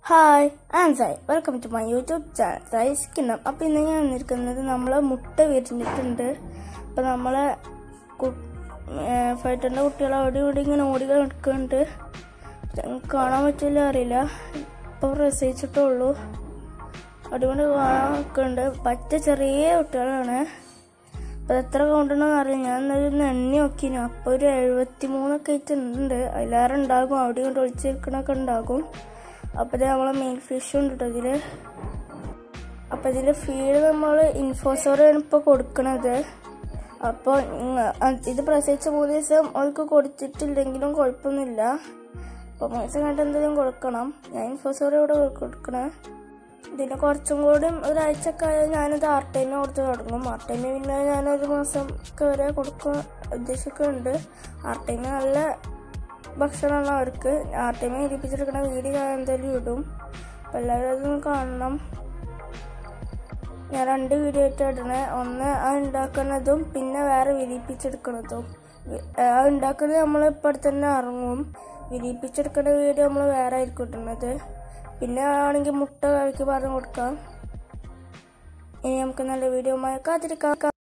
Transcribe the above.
hi and Sai welcome to my YouTube channel Sai സ്കിന്നം അപ്പം ഇന്ന് ഞാൻ വന്നിരിക്കുന്നത് നമ്മൾ മുട്ട വിരിഞ്ഞിട്ടുണ്ട് അപ്പം നമ്മളെ ഫൈറ്ററിൻ്റെ കുട്ടികൾ അവിടെ ഇവിടെ ഇങ്ങനെ ഓടി നിൽക്കുന്നുണ്ട് ഞങ്ങൾക്ക് കാണാൻ പറ്റില്ല അറിയില്ല ഇപ്പോൾ പ്രസവിച്ചിട്ടേ ഉള്ളൂ അടിപൊളി കാണാൻ നിൽക്കുന്നുണ്ട് പറ്റ ചെറിയ കുട്ടികളാണ് അപ്പം എത്ര കൗണ്ടുണ്ടെന്ന് അറിയില്ല ഞാൻ ഇന്നലെ എണ്ണി നോക്കിനു അപ്പോൾ ഒരു എഴുപത്തി മൂന്നൊക്കെ ആയിട്ട് ഉണ്ട് അതിലേറെ ഉണ്ടാകും അവിടെ കൊണ്ട് ഒളിച്ചിരിക്കണൊക്കെ ഉണ്ടാകും അപ്പോൾ ഇത് നമ്മളെ മെയിൻ ഫിഷ് ഉണ്ട് കേട്ടോ ഇതിൽ അപ്പോൾ ഇതിൻ്റെ ഫീഡ് നമ്മൾ ഇൻഫോസോറാണ് ഇപ്പോൾ കൊടുക്കണത് അപ്പോൾ ഇത് പ്രസവിച്ച മൂന്ന് ദിവസം അവൾക്ക് കൊടുത്തിട്ടില്ലെങ്കിലും കുഴപ്പമൊന്നുമില്ല അപ്പോൾ മൂന്ന് ദിവസം കണ്ട് എന്തെങ്കിലും കൊടുക്കണം ഞാൻ ഇൻഫോസോറ് ഇവിടെ കൊടുക്കണേ ഇതിന് കുറച്ചും കൂടി ഒരാഴ്ചയൊക്കെ ആയാൽ ഞാനിത് ആർട്ട് ടൈമിന് കൊടുത്ത് തുടങ്ങും ആർട്ട് ടൈമിൽ പിന്നെ ഞാനൊരു മാസം ഒക്കെ വരെ കൊടുക്കാൻ ഉദ്ദേശിക്കുന്നുണ്ട് ആർട്ട് ടൈമിൽ നല്ല ഭക്ഷണമാണ് അവർക്ക് ആർട്ട് ടൈമിൽ ഇരിപ്പിച്ചെടുക്കുന്ന വീഡിയോ ഞാൻ എന്തായാലും ഇടും അപ്പം എല്ലാവരും അതൊന്ന് കാണണം ഞാൻ രണ്ട് വീഡിയോ ആയിട്ട് ഇടണേ ഒന്ന് ആ ഉണ്ടാക്കുന്നതും പിന്നെ വേറെ വിരിപ്പിച്ചെടുക്കുന്നതും ആ ഉണ്ടാക്കുന്നത് നമ്മൾ ഇപ്പോൾ തന്നെ ഇറങ്ങും വിരിപ്പിച്ചെടുക്കുന്ന വീഡിയോ നമ്മൾ വേറെ ആയിരിക്കും ഇടുന്നത് പിന്നെ ആണെങ്കിൽ മുട്ട കഴിക്ക് പറഞ്ഞു കൊടുക്കാം ഇനി നമുക്ക് നല്ല വീഡിയോ കാത്തിരിക്കാം